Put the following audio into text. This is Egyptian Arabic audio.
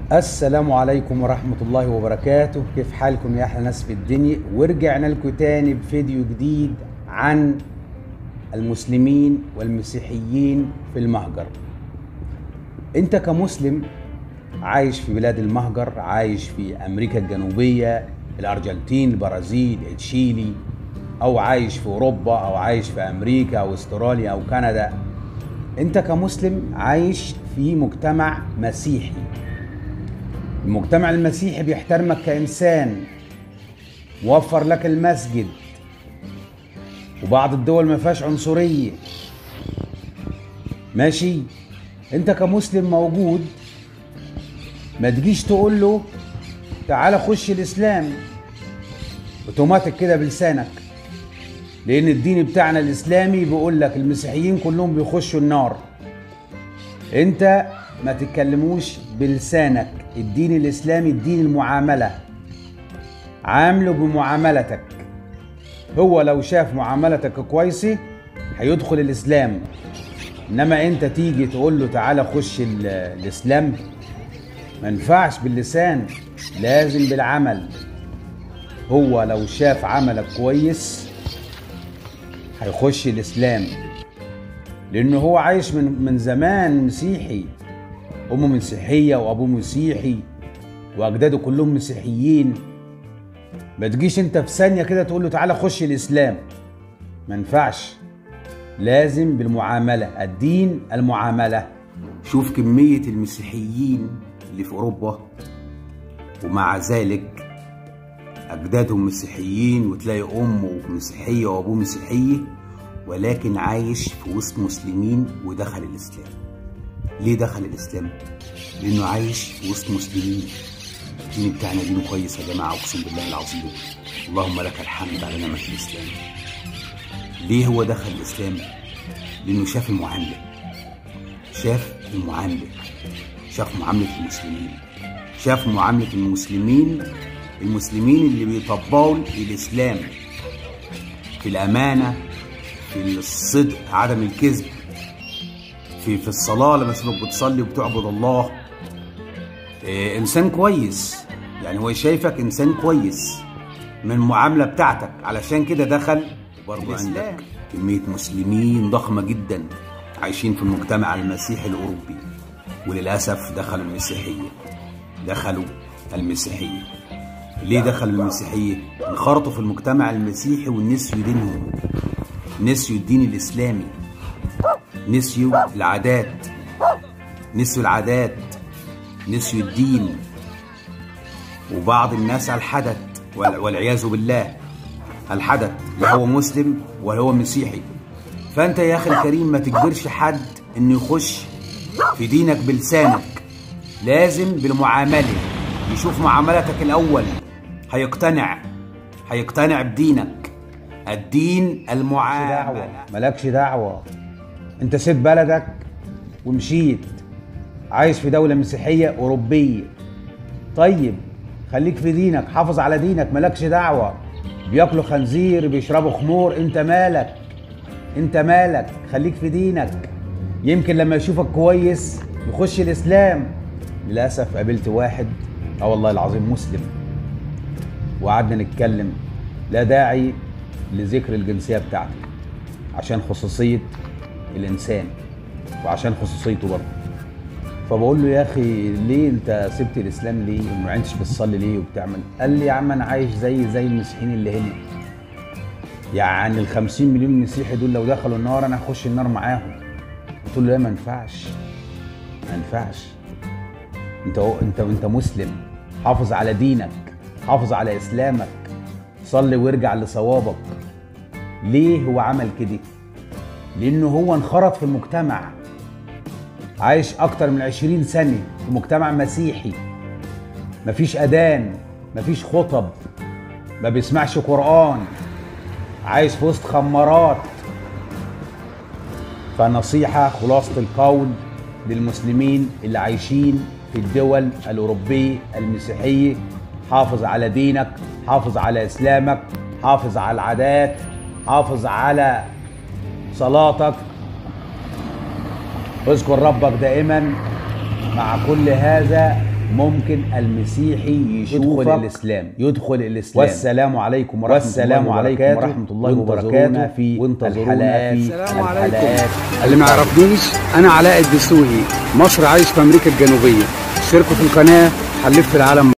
السلام عليكم ورحمة الله وبركاته كيف حالكم يا أحلى ناس في الدنيا ورجعنا لكم تاني بفيديو جديد عن المسلمين والمسيحيين في المهجر انت كمسلم عايش في بلاد المهجر عايش في أمريكا الجنوبية الأرجنتين البرازيل تشيلي أو عايش في أوروبا أو عايش في أمريكا أو استراليا أو كندا انت كمسلم عايش في مجتمع مسيحي المجتمع المسيحي بيحترمك كإنسان موفر لك المسجد وبعض الدول ما فيهاش عنصرية ماشي انت كمسلم موجود ما تجيش تقول له تعالى خش الاسلام اوتوماتيك كده بلسانك لان الدين بتاعنا الاسلامي بيقول لك المسيحيين كلهم بيخشوا النار انت ما تتكلموش بلسانك الدين الاسلامي الدين المعامله عامله بمعاملتك هو لو شاف معاملتك كويسه هيدخل الاسلام انما انت تيجي تقول له تعالى خش ال- الاسلام ما ينفعش باللسان لازم بالعمل هو لو شاف عملك كويس هيخش الاسلام لانه هو عايش من من زمان مسيحي امه مسيحيه وابوه مسيحي واجداده كلهم مسيحيين ما تجيش انت في ثانيه كده تقول له تعالى خش الاسلام ما ينفعش لازم بالمعامله الدين المعامله شوف كميه المسيحيين اللي في اوروبا ومع ذلك اجدادهم مسيحيين وتلاقي امه مسيحيه وابوه مسيحيه ولكن عايش في وسط مسلمين ودخل الاسلام ليه دخل الاسلام لانه عايش في وسط مسلمين الدين بتاعنا دين كويس يا جماعه اقسم بالله العظيم اللهم لك الحمد على نعمه الاسلام ليه هو دخل الاسلام لانه شاف المعامله شاف المعامله شاف معامله المسلمين شاف معامله المسلمين المسلمين اللي بيطبقوا الاسلام في الامانه في الصدق عدم الكذب في في الصلاه لما تبقى بتصلي وبتعبد الله إيه انسان كويس يعني هو شايفك انسان كويس من المعامله بتاعتك علشان كده دخل برضه عندك كميه مسلمين ضخمه جدا عايشين في المجتمع المسيحي الاوروبي وللاسف دخلوا المسيحيه دخلوا المسيحيه ليه دخلوا المسيحيه انخرطوا في المجتمع المسيحي ونسيوا دينهم نسيوا الدين الاسلامي نسيوا العادات نسيوا العادات نسيوا الدين وبعض الناس الحدث وال- والعياذ بالله الحدث لا هو مسلم ولا هو مسيحي فانت يا اخي الكريم ما تجبرش حد انه يخش في دينك بلسانك لازم بالمعامله يشوف معاملتك الاول هيقتنع هيقتنع بدينك الدين المعامله مالكش دعوه انت سيب بلدك ومشيت عايش في دولة مسيحية أوروبية طيب خليك في دينك حافظ على دينك مالكش دعوة بياكلوا خنزير بيشربوا خمور انت مالك انت مالك خليك في دينك يمكن لما يشوفك كويس يخش الإسلام للأسف قابلت واحد اه والله العظيم مسلم وقعدنا نتكلم لا داعي لذكر الجنسية بتاعتي عشان خصوصية الإنسان وعشان خصوصيته برضه فبقول له يا اخي ليه انت سبت الاسلام ليه وما عدتش بتصلي ليه وبتعمل قال لي يا عم انا عايش زي زي المسيحيين اللي هنا يعني ال 50 مليون مسيحي دول لو دخلوا النار انا هخش النار معاهم قلت له لا ما ينفعش ما ينفعش انت انت انت مسلم حافظ على دينك حافظ على اسلامك صلي وارجع لصوابك ليه هو عمل كده لانه هو انخرط في المجتمع عايش اكتر من عشرين سنة في مجتمع مسيحي مفيش اذان مفيش خطب ما بيسمعش قرآن عايش في وسط خمارات فنصيحة خلاصة القول للمسلمين اللي عايشين في الدول الأوروبية المسيحية حافظ على دينك حافظ على إسلامك حافظ على العادات حافظ على صلاتك اذكر ربك دائما مع كل هذا ممكن المسيحي يدخل الاسلام يدخل الاسلام والسلام عليكم ورحمه والسلام الله عليكم ورحمه الله وبركاته في الحلقات السلام عليكم الحلقات اللي ما يعرفنيش انا علاء الدسوقي مصر عايش في امريكا الجنوبيه اشتركوا في القناه هنلف العالم